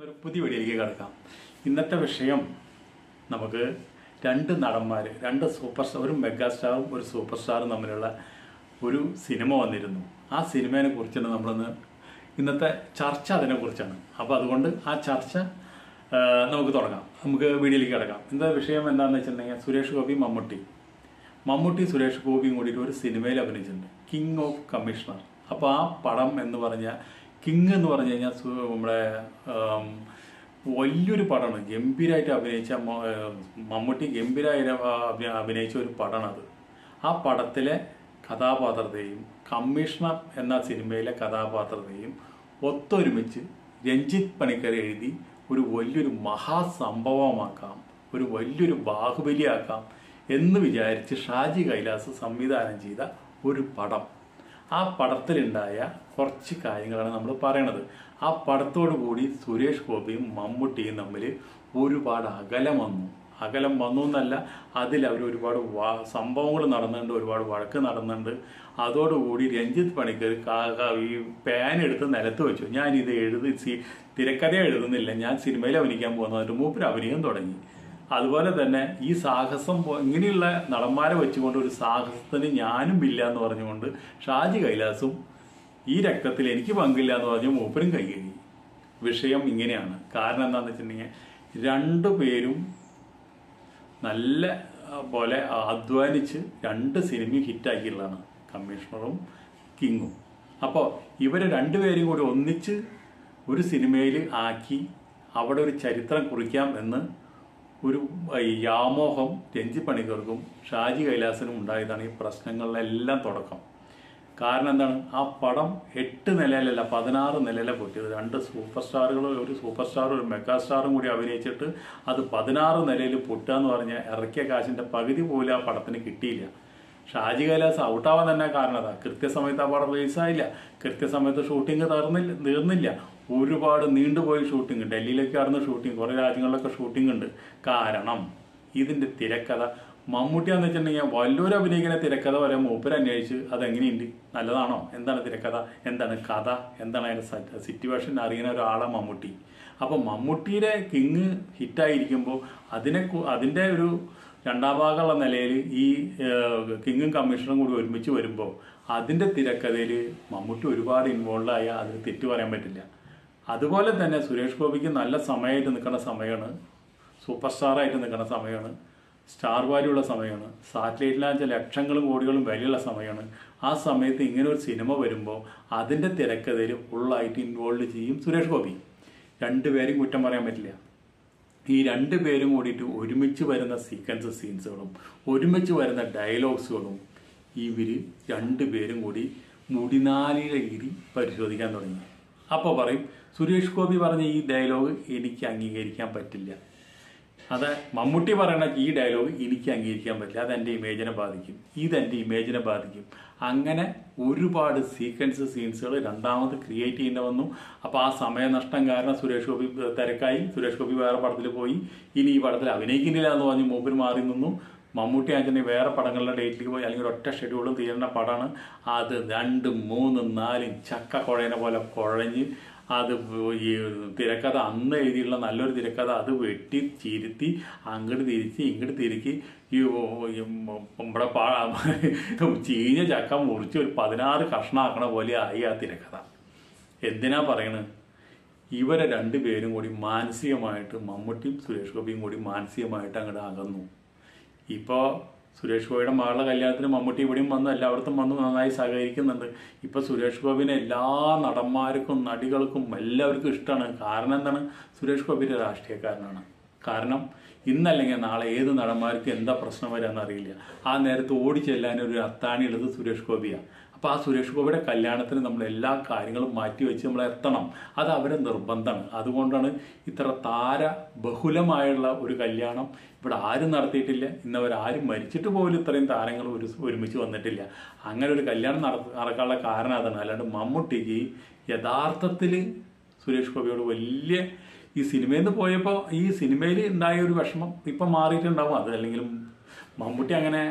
ഒരു പുതിയ വീഡിയോയിലേക്ക് കിടക്കാം ഇന്നത്തെ വിഷയം നമുക്ക് രണ്ട് നടന്മാർ രണ്ട് സൂപ്പർ സ്റ്റാർ ഒരു മെഗാ സ്റ്റാറും ഒരു സൂപ്പർ സ്റ്റാറും തമ്മിലുള്ള ഒരു സിനിമ വന്നിരുന്നു ആ സിനിമയെ കുറിച്ചാണ് നമ്മളിന്ന് ഇന്നത്തെ ചർച്ച അതിനെക്കുറിച്ചാണ് അപ്പോൾ അതുകൊണ്ട് ആ ചർച്ച ആ, നമുക്ക് തുടങ്ങാം നമുക്ക് വീഡിയോയിലേക്ക് കിടക്കാം ഇന്നത്തെ വിഷയം എന്താണെന്ന് വെച്ചിട്ടുണ്ടെങ്കിൽ സുരേഷ് ഗോപി മമ്മൂട്ടി മമ്മൂട്ടി സുരേഷ് ഗോപിയും കൂടിയിട്ട് ഒരു സിനിമയിൽ അഭിനയിച്ചിട്ടുണ്ട് കിങ് ഓഫ് കമ്മീഷണർ അപ്പോൾ ആ പടം എന്ന് പറഞ്ഞാൽ കിങ് എന്ന് പറഞ്ഞു കഴിഞ്ഞാൽ സു- നമ്മുടെ ആം, വലിയൊരു പടമാണ് ഗംഭീരമായിട്ട് അഭിനയിച്ച മ- ഏഹ് മമ്മൂട്ടി ഗംഭീരമായിട്ട് അഭി- അഭിനയിച്ച ഒരു പടമാണ് അത് ആ പടത്തിലെ കഥാപാത്രത്തെയും കമ്മീഷണർ എന്ന സിനിമയിലെ കഥാപാത്രത്തെയും ഒത്തൊരുമിച്ച് രഞ്ജിത്ത് പണിക്കർ എഴുതി ഒരു വലിയൊരു മഹാസംഭവമാക്കാം ഒരു വലിയൊരു ബാഹുബലിയാക്കാം എന്ന് വിചാരിച്ച് ഷാജി കൈലാസ് സംവിധാനം ചെയ്ത ഒരു പടം ആ പടത്തിലുണ്ടായ കുറച്ച് കാര്യങ്ങളാണ് നമ്മൾ പറയണത് ആ പടത്തോടു കൂടി സുരേഷ് ഗോപിയും മമ്മൂട്ടിയും തമ്മിൽ ഒരുപാട് അകലം വന്നു അകലം വന്നു എന്നല്ല അതിൽ അവർ ഒരുപാട് വാ- സംഭവങ്ങൾ നടന്നുണ്ട് ഒരുപാട് വഴക്ക് നടന്നുണ്ട് അതോടുകൂടി രഞ്ജിത്ത് പണിക്കർ കാ- കാ- ഈ പാൻ എടുത്ത് നിലത്ത് വെച്ചു ഞാൻ ഇത് എഴുതി സി തിരക്കഥ എഴുതുന്നില്ല ഞാൻ സിനിമയിൽ അഭിനയിക്കാൻ പോകുന്നതിന് മൂപ്പര് അഭിനയം തുടങ്ങി അതുപോലെ തന്നെ ഈ സാഹസം പോ- ഇങ്ങനെയുള്ള നടന്മാരെ വെച്ചുകൊണ്ട് ഒരു സാഹസത്തിന് ഞാനും ഇല്ല എന്ന് പറഞ്ഞുകൊണ്ട് ഷാജി കൈലാസും ഈ രക്തത്തിൽ എനിക്ക് പങ്കില്ല എന്ന് പറഞ്ഞ് മൂപ്പരും കൈകഴുകി വിഷയം ഇങ്ങനെയാണ് കാരണം എന്താണെന്ന് വെച്ചിട്ടുണ്ടെങ്കിൽ രണ്ടു പേരും നല്ല ആ, പോലെ അധ്വാനിച്ച് രണ്ട് സിനിമയും ഹിറ്റാക്കിയുള്ളതാണ് കമ്മീഷണറും കിങ്ങും അപ്പോൾ ഇവരെ രണ്ടുപേരും കൂടി ഒന്നിച്ച് ഒരു സിനിമയിൽ ആക്കി അവിടെ ഒരു ചരിത്രം കുറിക്കാം എന്ന് ഒരു ഈ വ്യാമോഹം രഞ്ജി പണിക്കർക്കും ഷാജി കൈലാസനും ഉണ്ടായതാണ് ഈ പ്രശ്നങ്ങളിലെല്ലാം തുടക്കം കാരണം എന്താണ് ആ പടം എട്ട് നിലയിലല്ല പതിനാറ് നിലയിലെ പൊട്ടിയത് രണ്ട് സൂപ്പർ സ്റ്റാറുകൾ ഒരു സൂപ്പർ സ്റ്റാറും ഒരു മെഗാ സ്റ്റാറും കൂടി അഭിനയിച്ചിട്ട് അത് പതിനാറ് നിലയിൽ പൊട്ടുക എന്ന് പറഞ്ഞാൽ ഇറക്കിയ കാശിന്റെ പകുതി പോലും ആ പടത്തിന് കിട്ടിയില്ല ഷാജി കൈലാസ് ഔട്ടാവാൻ തന്നെ കാരണം അതാ കൃത്യസമയത്ത് ആ പടം റിലീസായില്ല കൃത്യസമയത്ത് ഷൂട്ടിംഗ് തീർന്നില്ല തീർന്നില്ല ഒരുപാട് നീണ്ടുപോയി ഷൂട്ടിംഗ് ഡൽഹിയിലേക്ക് നടന്ന ഷൂട്ടിംഗ് കുറേ രാജ്യങ്ങളിലൊക്കെ ഷൂട്ടിംഗ് ഉണ്ട് കാരണം ഇതിന്റെ തിരക്കഥ മമ്മൂട്ടിയാന്ന് വെച്ചിട്ടുണ്ടെങ്കിൽ വല്ലൂർ അഭിനയിക്കുന്ന തിരക്കഥ വരെ മൂപ്പര് അന്വേഷിച്ച് അതെങ്ങനെയുണ്ട് നല്ലതാണോ എന്താണ് തിരക്കഥ എന്താണ് കഥ എന്താണ് അതിന്റെ സിറ്റുവേഷൻ അറിയുന്ന ഒരാളാണ് മമ്മൂട്ടി അപ്പൊ മമ്മൂട്ടിയുടെ കിങ് ഹിറ്റായിരിക്കുമ്പോൾ അതിനെ കു- അതിന്റെ ഒരു രണ്ടാം ഭാഗമുള്ള നിലയിൽ ഈ ഏഹ്, കിങ്ങും കമ്മീഷണറും കൂടി ഒരുമിച്ച് വരുമ്പോൾ അതിന്റെ തിരക്കഥയിൽ മമ്മൂട്ടി ഒരുപാട് ഇൻവോൾവ് ആയ അതിന് തെറ്റു പറയാൻ പറ്റില്ല അതുപോലെ തന്നെ സുരേഷ് ഗോപിക്ക് നല്ല സമയമായിട്ട് നിൽക്കുന്ന സമയമാണ് സൂപ്പർ സ്റ്റാറായിട്ട് നിൽക്കുന്ന സമയമാണ് സ്റ്റാർ വാല്യൂ ഉള്ള സമയമാണ് സാറ്റലൈറ്റിലാച്ച ലക്ഷങ്ങളും കോടികളും വിലയുള്ള സമയമാണ് ആ സമയത്ത് ഇങ്ങനെ ഒരു സിനിമ വരുമ്പോൾ അതിൻ്റെ തിരക്കഥയിൽ ഫുള്ളായിട്ട് ഇൻവോൾവ് ചെയ്യും സുരേഷ് ഗോപി രണ്ടുപേരും കുറ്റം പറയാൻ പറ്റില്ല ഈ രണ്ട് പേരും കൂടിയിട്ട് ഒരുമിച്ച് വരുന്ന സീക്വൻസ് സീൻസുകളും ഒരുമിച്ച് വരുന്ന ഡയലോഗ്സുകളും ഇവര് രണ്ടുപേരും കൂടി മുടിനാലിയുടെ ഇരി പരിശോധിക്കാൻ തുടങ്ങി അപ്പോൾ പറയും സുരേഷ് ഗോപി പറഞ്ഞ ഈ ഡയലോഗ് എനിക്ക് അംഗീകരിക്കാൻ പറ്റില്ല അത് മമ്മൂട്ടി പറയണ ഈ ഡയലോഗ് എനിക്ക് അംഗീകരിക്കാൻ പറ്റില്ല അത് എൻ്റെ ഇമേജിനെ ബാധിക്കും ഇതെൻ്റെ ഇമേജിനെ ബാധിക്കും അങ്ങനെ ഒരുപാട് സീക്വൻസ് സീൻസുകൾ രണ്ടാമത് ക്രിയേറ്റ് ചെയ്യേണ്ടി വന്നു അപ്പോൾ ആ സമയനഷ്ടം കാരണം സുരേഷ് ഗോപി തിരക്കായി സുരേഷ് ഗോപി വേറെ പടത്തിൽ പോയി ഇനി ഈ പടത്തിൽ അഭിനയിക്കുന്നില്ല എന്ന് പറഞ്ഞ് മൂപ്പര് മാറി നിന്നു മമ്മൂട്ടി ആന്റണി വേറെ പടങ്ങളുടെ ഡേറ്റിലേക്ക് പോയി അല്ലെങ്കിൽ ഒറ്റ ഷെഡ്യൂളും തീരുന്ന പടമാണ് അത് രണ്ടും മൂന്നും നാലും ചക്ക കുഴയനെ പോലെ കുഴഞ്ഞ് അത് ഈ തിരക്കഥ അന്ന് എഴുതിയുള്ള നല്ലൊരു തിരക്കഥ അത് വെട്ടി ചിരുത്തി അങ്ങോട്ട് തിരിച്ച് ഇങ്ങോട്ട് തിരിക്കി ഈ ഈ നമ്മുടെ പാ ചീഞ്ഞ ചക്ക മുറിച്ച് ഒരു പതിനാറ് കഷ്ണാക്കണ പോലെ ആയി ആ തിരക്കഥ എന്തിനാ പറയണത് ഇവരെ രണ്ടുപേരും കൂടി മാനസികമായിട്ട് മമ്മൂട്ടിയും സുരേഷ് ഗോപിയും കൂടി മാനസികമായിട്ട് അങ്ങോട്ട് അകന്നു ഇപ്പോൾ സുരേഷ് ഗോപിയുടെ മകളുടെ കല്യാണത്തിന് മമ്മൂട്ടി ഇവിടെയും വന്നു എല്ലായിടത്തും വന്നു നന്നായി സഹകരിക്കുന്നുണ്ട് ഇപ്പൊ സുരേഷ് ഗോപിനെ എല്ലാ നടന്മാർക്കും നടികൾക്കും എല്ലാവർക്കും ഇഷ്ടമാണ് കാരണം എന്താണ് സുരേഷ് ഗോപിയുടെ രാഷ്ട്രീയക്കാരനാണ് കാരണം ഇന്നല്ലെങ്കിൽ നാളെ ഏത് നടന്മാർക്ക് എന്താ പ്രശ്നം വരാന്ന് അറിയില്ല ആ നേരത്ത് ഓടി ചെല്ലാൻ ഒരു അത്താണി ഉള്ളത് സുരേഷ് ഗോപിയാണ് അപ്പൊ ആ സുരേഷ് ഗോപിയുടെ കല്യാണത്തിന് നമ്മൾ എല്ലാ കാര്യങ്ങളും മാറ്റി വെച്ച് നമ്മൾ എത്തണം അത് അവരെ നിർബന്ധമാണ് അതുകൊണ്ടാണ് ഇത്ര താര ബഹുലമായുള്ള ഒരു കല്യാണം ഇവിടെ ആരും നടത്തിയിട്ടില്ല ഇന്നവരാരും മരിച്ചിട്ട് പോലും ഇത്രയും താരങ്ങൾ ഒരു ഒരുമിച്ച് വന്നിട്ടില്ല അങ്ങനെ ഒരു കല്യാണം നട- നടക്കാനുള്ള കാരണം അതാണ് അല്ലാണ്ട് മമ്മൂട്ടിക്ക് യഥാർത്ഥത്തിൽ സുരേഷ് ഗോപിയോട് വലിയ ഈ സിനിമയിൽ നിന്ന് പോയപ്പോൾ ഈ സിനിമയിൽ ഉണ്ടായ ഒരു വിഷമം ഇപ്പം മാറിയിട്ടുണ്ടാവും അത് അല്ലെങ്കിലും മമ്മൂട്ടി അങ്ങനെ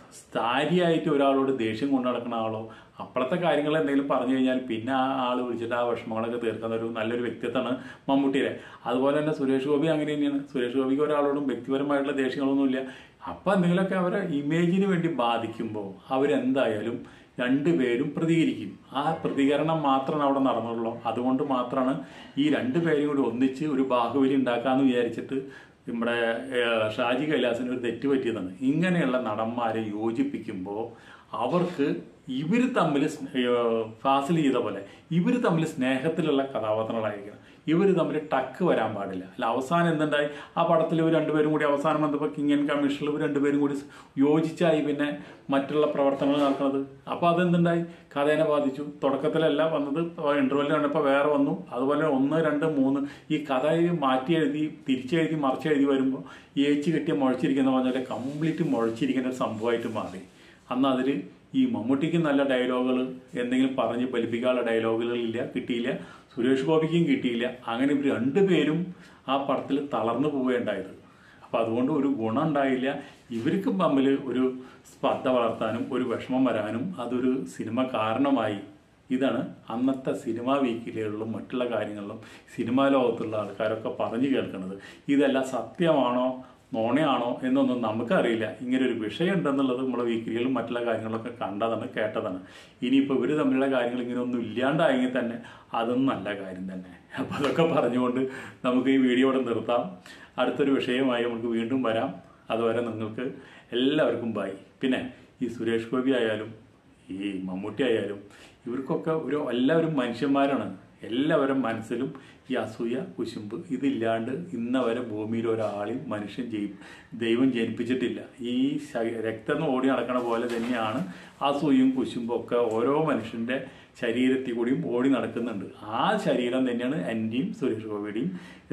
സ്ഥാരിയായിട്ട് ഒരാളോട് ദേഷ്യം കൊണ്ടു നടക്കുന്ന ആളോ അപ്പോഴത്തെ കാര്യങ്ങൾ എന്തെങ്കിലും പറഞ്ഞു കഴിഞ്ഞാൽ പിന്നെ ആ ആൾ വിളിച്ചിട്ട് ആ വിഷമങ്ങളൊക്കെ തീർക്കുന്ന ഒരു നല്ലൊരു വ്യക്തിത്വമാണ് മമ്മൂട്ടിയുടെ അതുപോലെ തന്നെ സുരേഷ് ഗോപി അങ്ങനെ തന്നെയാണ് സുരേഷ് ഗോപിക്ക് ഒരാളോടും വ്യക്തിപരമായിട്ടുള്ള ദേഷ്യങ്ങളൊന്നുമില്ല അപ്പം എന്തെങ്കിലുമൊക്കെ അവരെ ഇമേജിന് വേണ്ടി ബാധിക്കുമ്പോൾ അവരെന്തായാലും രണ്ടുപേരും പ്രതികരിക്കും ആ പ്രതികരണം മാത്രമാണ് അവിടെ നടന്നുള്ളൂ അതുകൊണ്ട് മാത്രമാണ് ഈ രണ്ടുപേരും കൂടി ഒന്നിച്ച് ഒരു ബാഹുബലി ഉണ്ടാക്കാമെന്ന് വിചാരിച്ചിട്ട് നമ്മുടെ ഏഹ്, ഷാജി കൈലാസിന് ഒരു തെറ്റ് പറ്റിയതാണ് ഇങ്ങനെയുള്ള നടന്മാരെ യോജിപ്പിക്കുമ്പോൾ അവർക്ക് ഇവർ തമ്മിൽ സ്നേ- ഏഹ്, ഫാസിൽ ചെയ്ത പോലെ ഇവർ തമ്മിൽ സ്നേഹത്തിലുള്ള കഥാപാത്രങ്ങളായിരിക്കണം ഇവർ തമ്മിൽ ടക്ക് വരാൻ പാടില്ല അല്ല അവസാനം എന്തുണ്ടായി ആ പടത്തിൽ ഇവർ രണ്ടുപേരും കൂടി അവസാനം വന്നപ്പോൾ കിങ് ആൻഡ് കമ്മീഷനിൽ ഇവർ രണ്ടുപേരും കൂടി യോജിച്ചായി പിന്നെ മറ്റുള്ള പ്രവർത്തനങ്ങൾ നടക്കുന്നത് അപ്പോൾ അതെന്തുണ്ടായി കഥേനെ ബാധിച്ചു തുടക്കത്തിലല്ല വന്നത് ഇന്റർവെല്ലിൽ കണ്ടപ്പോൾ വേറെ വന്നു അതുപോലെ ഒന്ന് രണ്ട് മൂന്ന് ഈ കഥ മാറ്റി എഴുതി തിരിച്ചെഴുതി മറിച്ചെഴുതി വരുമ്പോൾ ഏച്ച് കെട്ടിയ മുഴച്ചിരിക്കുന്ന പറഞ്ഞാൽ കംപ്ലീറ്റ് മുഴച്ചിരിക്കുന്ന ഒരു സംഭവമായിട്ട് മാറി അന്ന് അതിൽ ഈ മമ്മൂട്ടിക്ക് നല്ല ഡയലോഗുകൾ എന്തെങ്കിലും പറഞ്ഞ് ഫലിപ്പിക്കാനുള്ള ഡയലോഗുകളില്ല കിട്ടിയില്ല സുരേഷ് ഗോപിക്കും കിട്ടിയില്ല അങ്ങനെ ഇവർ രണ്ടുപേരും ആ പടത്തിൽ തളർന്നു പോവുകയുണ്ടായത് അപ്പം അതുകൊണ്ട് ഒരു ഗുണം ഉണ്ടായില്ല ഇവർക്ക് തമ്മിൽ ഒരു സ്പർദ്ധ വളർത്താനും ഒരു വിഷമം വരാനും അതൊരു സിനിമ കാരണമായി ഇതാണ് അന്നത്തെ സിനിമാ വീക്കിലുകളിലും മറ്റുള്ള കാര്യങ്ങളിലും സിനിമാ ലോകത്തുള്ള ആൾക്കാരൊക്കെ പറഞ്ഞു കേൾക്കുന്നത് ഇതെല്ലാം സത്യമാണോ നോണയാണോ എന്നൊന്നും നമുക്കറിയില്ല ഇങ്ങനെ ഒരു വിഷയം ഉണ്ടെന്നുള്ളത് നമ്മുടെ വീക്കിലികളും മറ്റുള്ള കാര്യങ്ങളൊക്കെ കണ്ടതാണ് കേട്ടതാണ് ഇനിയിപ്പോൾ ഇവർ തമ്മിലുള്ള കാര്യങ്ങൾ ഇങ്ങനെ ഒന്നും ഇല്ലാണ്ടായെങ്കിൽ തന്നെ അതും നല്ല കാര്യം തന്നെ അപ്പോൾ അതൊക്കെ പറഞ്ഞുകൊണ്ട് നമുക്ക് ഈ വീഡിയോ ഇവിടെ നിർത്താം അടുത്തൊരു വിഷയമായി നമുക്ക് വീണ്ടും വരാം അതുവരെ നിങ്ങൾക്ക് എല്ലാവർക്കും ബൈ പിന്നെ ഈ സുരേഷ് ഗോപി ആയാലും ഈ മമ്മൂട്ടി ആയാലും ഇവർക്കൊക്കെ ഒരു എല്ലാവരും മനുഷ്യന്മാരാണ് എല്ലാവരും മനസ്സിലും ഈ അസൂയ കുശുമ്പ് ഇതില്ലാണ്ട് ഇന്നവരെ ഭൂമിയിൽ ഒരാളെയും മനുഷ്യൻ ചെയ്യും ദൈവം ജനിപ്പിച്ചിട്ടില്ല ഈ ശ- രക്തം ഓടി നടക്കണ പോലെ തന്നെയാണ് അസൂയും കുശുമ്പും ഒക്കെ ഓരോ മനുഷ്യന്റെ ശരീരത്തിൽ കൂടിയും ഓടി നടക്കുന്നുണ്ട് ആ ശരീരം തന്നെയാണ് എൻ്റെയും സുരേഷ് ഗോപിയുടെയും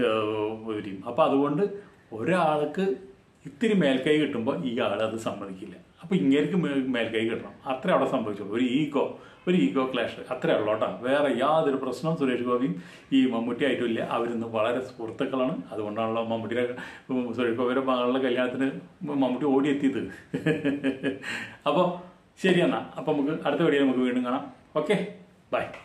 ഇവരെയും അപ്പം അതുകൊണ്ട് ഒരാൾക്ക് ഇത്തിരി മേൽക്കൈ കിട്ടുമ്പോൾ ഈ ആൾ അത് സമ്മതിക്കില്ല അപ്പൊ ഇങ്ങേർക്ക് മേ- മേൽക്കൈ കിട്ടണം അത്രേ അവിടെ സംഭവിച്ചുള്ളൂ ഒരു ഈഗോ ഒരു ഈഗോ ക്ലാഷ് അത്രേ ഉള്ളൂ കേട്ടോ വേറെ യാതൊരു പ്രശ്നവും സുരേഷ് ഗോപിയും ഈ മമ്മൂട്ടി ആയിട്ടും ഇല്ല അവരിന്ന് വളരെ സുഹൃത്തുക്കളാണ് അതുകൊണ്ടാണല്ലോ മമ്മൂട്ടിയുടെ ഉം, സുരേഷ് ഗോപിയുടെ മകളുടെ കല്യാണത്തിന് മമ്മൂട്ടി ഓടിയെത്തിയത് അപ്പോൾ ശരി എന്നാ അപ്പം നമുക്ക് അടുത്ത വീഡിയോ നമുക്ക് വീണ്ടും കാണാം ഓക്കെ ബൈ